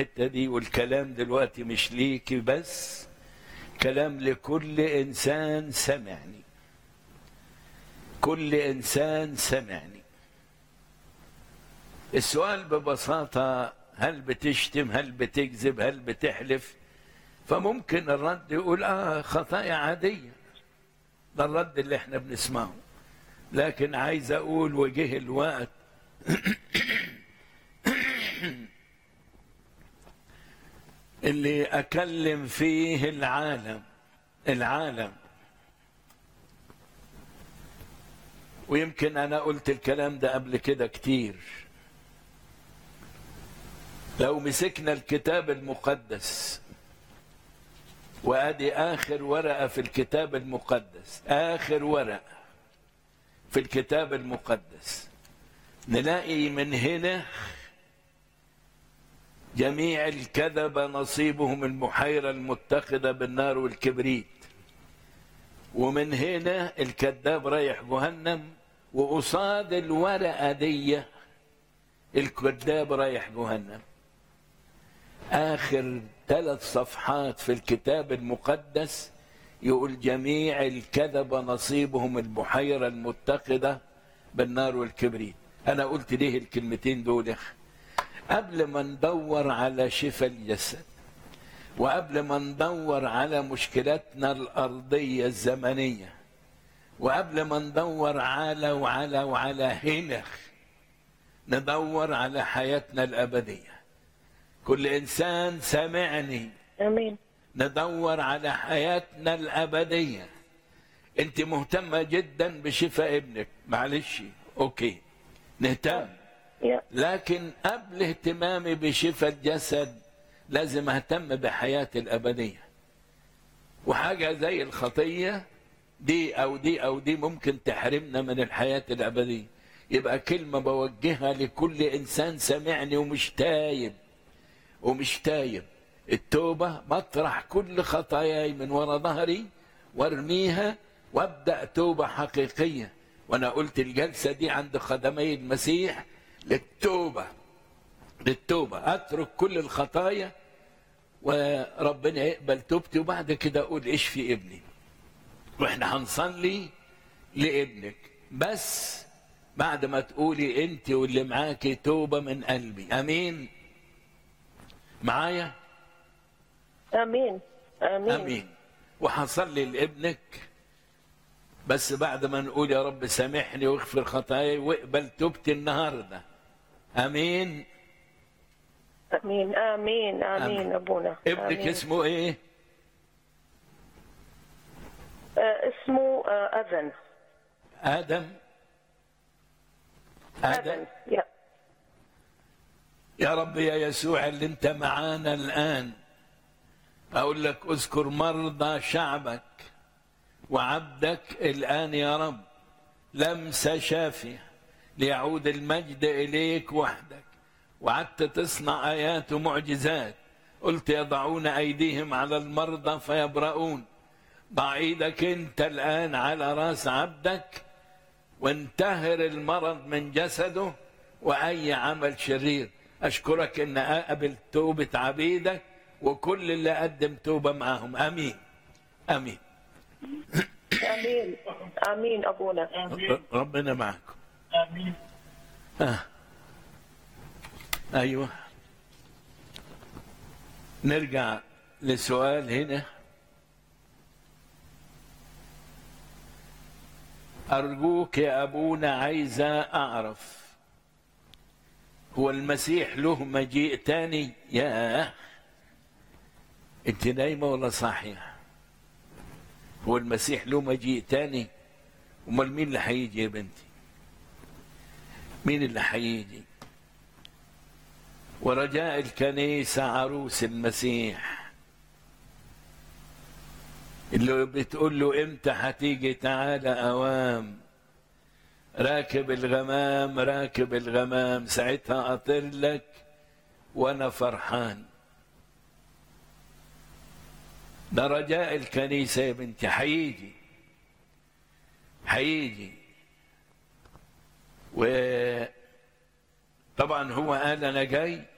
الحتة دي والكلام دلوقتي مش ليكي بس كلام لكل إنسان سمعني كل إنسان سمعني السؤال ببساطة هل بتشتم هل بتكذب هل بتحلف فممكن الرد يقول آه خطايا عادية ده الرد اللي احنا بنسمعه لكن عايز أقول وجه الوقت اللي أكلم فيه العالم العالم ويمكن أنا قلت الكلام ده قبل كده كتير لو مسكنا الكتاب المقدس وادي اخر ورقه في الكتاب المقدس اخر ورقه في الكتاب المقدس نلاقي من هنا جميع الكذبة نصيبهم المحيرة المتخذة بالنار والكبريت ومن هنا الكذاب رايح جهنم وقصاد الورقة دي الكذاب رايح جهنم آخر ثلاث صفحات في الكتاب المقدس يقول جميع الكذبة نصيبهم البحيرة المتخذة بالنار والكبريت أنا قلت ليه الكلمتين دول قبل ما ندور على شفاء الجسد وقبل ما ندور على مشكلاتنا الأرضية الزمنية وقبل ما ندور على وعلى وعلى هنا ندور على حياتنا الأبدية كل إنسان سمعني امين ندور على حياتنا الأبدية أنت مهتمة جدا بشفاء ابنك معلش أوكي نهتم يا لكن قبل اهتمامي بشفاء الجسد لازم اهتم بحياتي الأبدية وحاجة زي الخطية دي أو دي أو دي ممكن تحرمنا من الحياة الأبدية يبقى كلمة بوجهها لكل إنسان سمعني ومش تايب ومش تايب التوبة بطرح كل خطاياي من ورا ظهري وارميها وابدأ توبة حقيقية وانا قلت الجلسة دي عند قدمي المسيح للتوبة للتوبة اترك كل الخطايا وربنا يقبل توبتي وبعد كده اقول اشفي ابني واحنا هنصلي لابنك بس بعد ما تقولي انت واللي معاكي توبة من قلبي امين معايا امين امين امين وهصلي لابنك بس بعد ما نقول يا رب سامحني واغفر خطاياي واقبل توبتي النهارده امين امين امين امين آمين. ابونا ابنك آمين. اسمه ايه آه اسمه آه اذن ادم ادم اذن يا يا رب يا يسوع اللي انت معانا الان اقول لك اذكر مرضى شعبك وعبدك الان يا رب لمسه شافيه ليعود المجد اليك وحدك وعدت تصنع ايات ومعجزات قلت يضعون ايديهم على المرضى فيبرؤون ضع ايدك انت الان على راس عبدك وانتهر المرض من جسده واي عمل شرير اشكرك ان اقبل توبه عبيدك وكل اللي قدم توبه معاهم امين امين امين امين ابونا ر- ربنا معكم آمين آه. ايوه نرجع لسؤال هنا ارجوك يا ابونا عايزه اعرف هو المسيح له مجيء تاني يا انت نايمه ولا صاحيه هو المسيح له مجيء تاني امال مين اللي هيجي يا بنتي مين اللي هيجي ورجاء الكنيسة عروس المسيح اللي بتقول له امتى هتيجي تعالى اوام راكب الغمام راكب الغمام ساعتها اطير لك وانا فرحان ده رجاء الكنيسة يا بنتي هيجي هيجي وطبعا هو قال انا جاي